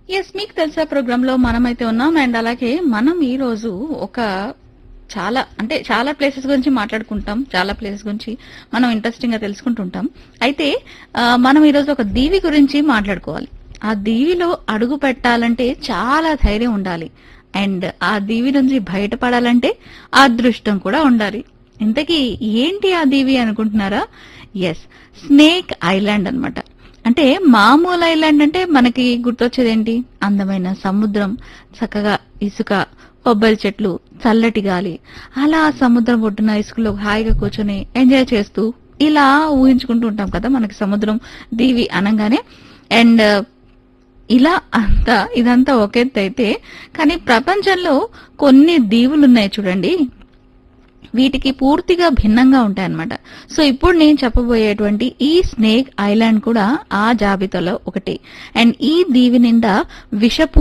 yes మీకు తెలుసా programme లో మనమైతే ఉన్నాం అండ్ అలాగే మనం ఈ రోజు ఒక చాలా అంటే చాలా ప్లేసెస్ గురించి మాట్లాడుకుంటాం చాలా ప్లేసెస్ గురించి మనం ఇంట్రెస్టింగ్ గా తెలుసుకుంటుంటాం అయితే ఆ, మనం ఈ రోజు ఒక దీవి గురించి మాట్లాడుకోవాలి ఆ దీవిలో అడుగు పెట్టాలంటే చాలా ధైర్యం ఉండాలి అండ్ ఆ దీవి నుంచి బయటపడాలంటే ఆ అదృష్టం కూడా ఉండాలి ఇంతకీ ఏంటి ఆ దీవి అనుకుంటున్నారా ఎస్ స్నేక్ ఐలాండ్ అన్నమాట అంటే మామూలు ఐలాండ్ అంటే మనకి గుర్తొచ్చేది ఏంటి అందమైన సముద్రం చక్కగా ఇసుక కొబ్బరి చెట్లు చల్లటి గాలి అలా సముద్రం ఒడ్డున ఇసుకలో హాయిగా కూర్చొని ఎంజాయ్ చేస్తూ ఇలా ఊహించుకుంటూ ఉంటాం కదా మనకి సముద్రం దీవి అనగానే అండ్ ఇలా అంతా ఇదంతా ఒక ఎత్తు అయితే కానీ ప్రపంచంలో కొన్ని దీవులు ఉన్నాయి చూడండి వీటికి పూర్తిగా భిన్నంగా ఉంటాయన్నమాట సో ఇప్పుడు నేను చెప్పబోయేటువంటి ఈ స్నేక్ ఐలాండ్ కూడా ఆ జాబితాలో ఒకటి అండ్ ఈ దీవి నిండా విషపు